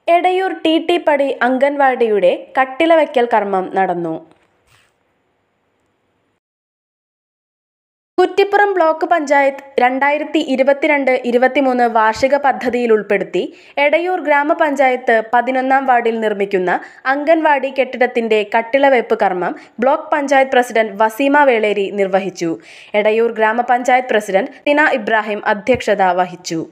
Edayur T T പടി അംഗൻവാടിയുടെ കട്ടിളവയ്ക്കൽ കർമ്മം നടന്നു കുറ്റിപ്പുറം ബ്ലോക്ക് പഞ്ചായത്ത് രണ്ടായിരത്തി ഇരുപത്തിരണ്ട് ഇരുപത്തിമൂന്ന് വാർഷിക പദ്ധതിയിൽ ഉൾപ്പെടുത്തി എടയൂർ ഗ്രാമപഞ്ചായത്ത് പതിനൊന്നാം വാർഡിൽ നിർമ്മിക്കുന്ന അംഗൻവാടി കെട്ടിടത്തിന്റെ കട്ടിളവയ്പ് കർമ്മം ബ്ലോക്ക് പഞ്ചായത്ത് പ്രസിഡന്റ് വസീമ വേളേരി നിർവഹിച്ചു എടയൂർ ഗ്രാമപഞ്ചായത്ത് പ്രസിഡന്റ് ടിന ഇബ്രാഹിം അധ്യക്ഷത വഹിച്ചു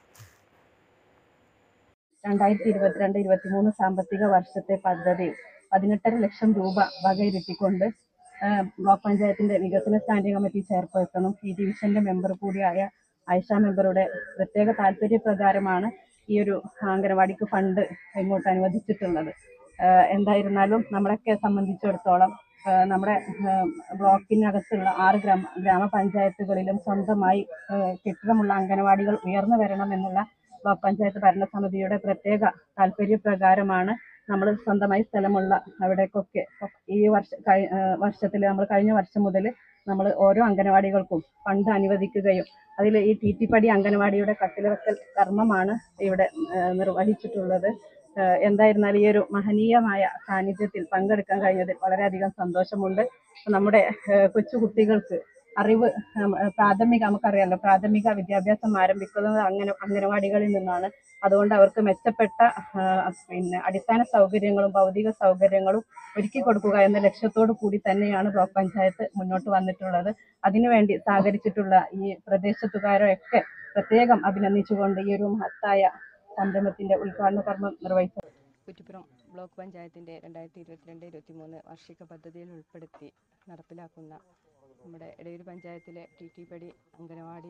രണ്ടായിരത്തി ഇരുപത്തിരണ്ട് ഇരുപത്തിമൂന്ന് സാമ്പത്തിക വർഷത്തെ പദ്ധതി പതിനെട്ടര ലക്ഷം രൂപ വകയിരുത്തിക്കൊണ്ട് ആ, ബ്ലോക്ക് പഞ്ചായത്തിന്റെ വികസന സ്റ്റാൻഡിംഗ് കമ്മിറ്റി ചെയർപേഴ്സണും ഈ ഡിവിഷന്റെ മെമ്പർ കൂടിയായ ആയിഷ മെമ്പറുടെ പ്രത്യേക താല്പര്യപ്രകാരമാണ് ഈ ഒരു അംഗനവാടിക്ക് ഫണ്ട് ഇങ്ങോട്ട് അനുവദിച്ചിട്ടുള്ളത് ആ, എന്തായിരുന്നാലും നമ്മളെയൊക്കെ സംബന്ധിച്ചിടത്തോളം ആ, നമ്മുടെ ആ, ബ്ലോക്കിനകത്തുള്ള ആറ് ഗ്രാമ ഗ്രാമപഞ്ചായത്തുകളിലും സ്വന്തമായി ആ, കെട്ടിടമുള്ള അംഗനവാടികൾ ഉയർന്നു വരണം എന്നുള്ള ബ്ലോക്ക് പഞ്ചായത്ത് ഭരണസമിതിയുടെ പ്രത്യേക താല്പര്യപ്രകാരമാണ് നമ്മൾ സ്വന്തമായി സ്ഥലമുള്ള അവിടേക്കൊക്കെ ഈ വർഷ വർഷത്തിൽ നമ്മൾ കഴിഞ്ഞ വർഷം മുതൽ നമ്മൾ ഓരോ അംഗനവാടികൾക്കും ഫണ്ട് അനുവദിക്കുകയും അതിൽ ഈ തീറ്റിപ്പടി അംഗനവാടിയുടെ കട്ടിലവെക്കൽ കർമ്മമാണ് ഇവിടെ ആ, നിർവഹിച്ചിട്ടുള്ളത് ആ, എന്തായിരുന്നാലും ഈ ഒരു മഹനീയമായ സാന്നിധ്യത്തിൽ പങ്കെടുക്കാൻ കഴിഞ്ഞതിൽ വളരെയധികം സന്തോഷമുണ്ട് നമ്മുടെ ആ, കൊച്ചു കുട്ടികൾക്ക് അറിവ് ഉം, പ്രാഥമിക നമുക്കറിയാലോ പ്രാഥമിക വിദ്യാഭ്യാസം ആരംഭിക്കുന്നത് അങ്ങനെ അംഗനവാടികളിൽ നിന്നാണ് അതുകൊണ്ട് അവർക്ക് മെച്ചപ്പെട്ട ആ, പിന്നെ അടിസ്ഥാന സൗകര്യങ്ങളും ഭൗതിക സൗകര്യങ്ങളും ഒരുക്കി കൊടുക്കുക എന്ന ലക്ഷ്യത്തോടു കൂടി തന്നെയാണ് ബ്ലോക്ക് പഞ്ചായത്ത് മുന്നോട്ട് വന്നിട്ടുള്ളത് അതിനുവേണ്ടി സഹകരിച്ചിട്ടുള്ള ഈ പ്രദേശത്തുകാരെയൊക്കെ പ്രത്യേകം അഭിനന്ദിച്ചുകൊണ്ട് ഈ ഒരു മഹത്തായ സംരംഭത്തിന്റെ ഉദ്ഘാടന കർമ്മം നിർവഹിച്ചു കുറ്റിപ്പുറം ബ്ലോക്ക് പഞ്ചായത്തിൻ്റെ രണ്ടായിരത്തി ഇരുപത്തിരണ്ട് ഇരുപത്തിമൂന്ന് വാർഷിക പദ്ധതിയിൽ ഉൾപ്പെടുത്തി നടപ്പിലാക്കുന്ന നമ്മുടെ എടയൂർ പഞ്ചായത്തിലെ ടി ടി പടി അംഗനവാടി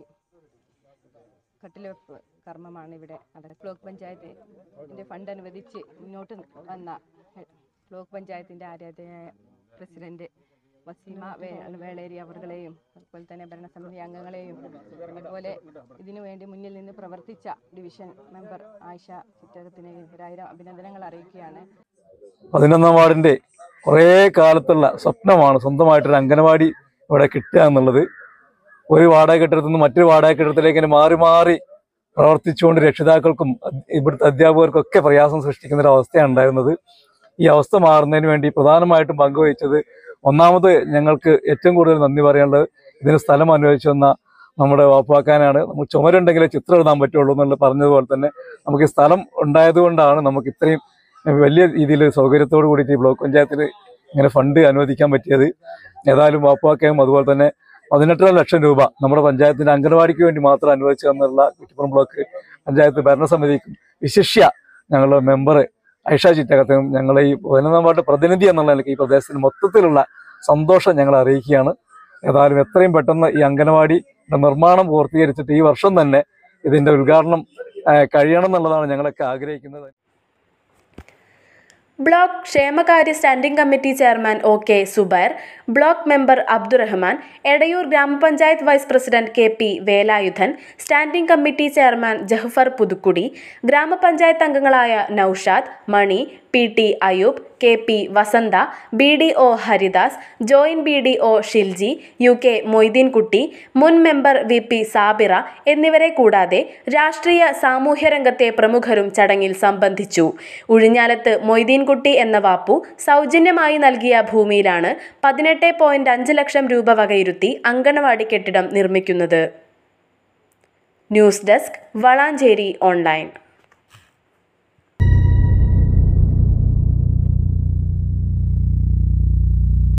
കട്ടിലവെപ്പ് കർമ്മമാണ് ഇവിടെ നടക്കുന്നത് ബ്ലോക്ക് പഞ്ചായത്തിൻ്റെ ഫണ്ട് അനുവദിച്ച് മുന്നോട്ട് വന്ന എ- ബ്ലോക്ക് പഞ്ചായത്തിൻ്റെ ആരാധനായ പ്രസിഡന്റ് വസീമ വേ വേളേരി അവർകളെയും അതുപോലെ തന്നെ ഭരണസമിതി അംഗങ്ങളെയും അതുപോലെ ഇതിനു വേണ്ടി മുന്നിൽ നിന്ന് പ്രവർത്തിച്ച ഡിവിഷൻ മെമ്പർ ആയിഷ ചിറ്റകത്തിനെയും ഒരായിരം അഭിനന്ദനങ്ങൾ അറിയിക്കുകയാണ് പതിനൊന്നാം വാർഡിന്റെ കുറേ കാലത്തുള്ള സ്വപ്നമാണ് സ്വന്തമായിട്ടൊരു അംഗനവാടി ഇവിടെ കിട്ടുക എന്നുള്ളത് ഒരു വാടക കെട്ടിടത്തിൽ നിന്ന് മറ്റൊരു വാടക കെട്ടിടത്തിലേക്ക് ഇങ്ങനെ മാറി മാറി പ്രവർത്തിച്ചുകൊണ്ട് രക്ഷിതാക്കൾക്കും അദ് ഇവിടുത്തെ അധ്യാപകർക്കും ഒക്കെ പ്രയാസം സൃഷ്ടിക്കുന്ന ഒരു അവസ്ഥയാണ് ഉണ്ടായിരുന്നത് ഈ അവസ്ഥ മാറുന്നതിന് വേണ്ടി പ്രധാനമായിട്ടും പങ്കുവഹിച്ചത് ഒന്നാമത് ഞങ്ങൾക്ക് ഏറ്റവും കൂടുതൽ നന്ദി പറയാനുള്ളത് ഇതിന് സ്ഥലം അനുവദിച്ചു തന്ന നമ്മുടെ വാപ്പാക്കാനാണ് നമുക്ക് ചുമരുണ്ടെങ്കിലേ ചിത്രം എഴുതാൻ പറ്റുള്ളൂ എന്നുള്ളത് പറഞ്ഞതുപോലെ തന്നെ നമുക്ക് ഈ സ്ഥലം ഉണ്ടായതുകൊണ്ടാണ് നമുക്ക് ഇത്രയും വലിയ രീതിയിൽ സൗകര്യത്തോട് കൂടിയിട്ട് ഈ ബ്ലോക്ക് പഞ്ചായത്തിൽ ഇങ്ങനെ ഫണ്ട് അനുവദിക്കാൻ പറ്റിയത് ഏതായാലും വാപ്പാക്കയും അതുപോലെ തന്നെ പതിനെട്ടര ലക്ഷം രൂപ നമ്മുടെ പഞ്ചായത്തിന്റെ അംഗനവാടിക്ക് വേണ്ടി മാത്രം അനുവദിച്ചു തന്നുള്ള കുറ്റിപ്പുറം ബ്ലോക്ക് പഞ്ചായത്ത് ഭരണസമിതിക്കും വിശിഷ്യ ഞങ്ങളുടെ മെമ്പർ ഐഷ ചിറ്റകത്തും ഞങ്ങളെ ഈ പതിനൊന്നാം വാർഡ് പ്രതിനിധി എന്നുള്ള നിലയ്ക്ക് ഈ പ്രദേശത്തിന് മൊത്തത്തിലുള്ള സന്തോഷം ഞങ്ങൾ അറിയിക്കുകയാണ് ഏതായാലും എത്രയും പെട്ടെന്ന് ഈ അംഗനവാടിയുടെ നിർമ്മാണം പൂർത്തീകരിച്ചിട്ട് ഈ വർഷം തന്നെ ഇതിന്റെ ഉദ്ഘാടനം ആ, കഴിയണം എന്നുള്ളതാണ് ഞങ്ങളൊക്കെ ആഗ്രഹിക്കുന്നത് ബ്ലോക്ക് ക്ഷേമകാര്യ standing committee chairman O K Zubair block member Abdurahman Edayur ഗ്രാമപഞ്ചായത്ത് vice president K P Velayudhan standing committee chairman Jahfar Puthukkudi ഗ്രാമപഞ്ചായത്ത് അംഗങ്ങളായ Noushad Mani P T Ayub K P Vasantha B D O Haridas joint B D O Shilji U K Moideenkutty മുൻ മെമ്പർ വി പി സാബിറ എന്നിവരെ കൂടാതെ രാഷ്ട്രീയ സാമൂഹ്യ രംഗത്തെ പ്രമുഖരും ചടങ്ങിൽ സംബന്ധിച്ചു ഉഴിഞ്ഞാലത്ത് മൊയ്തീൻകുട്ടി എന്ന വാപ്പു സൗജന്യമായി നൽകിയ ഭൂമിയിലാണ് പതിനെട്ട് പോയിന്റ് അഞ്ച് ലക്ഷം രൂപ വകയിരുത്തി അങ്കണവാടി കെട്ടിടം നിർമ്മിക്കുന്നത് ന്യൂസ് ഡെസ്ക് വളാഞ്ചേരി ഓൺലൈൻ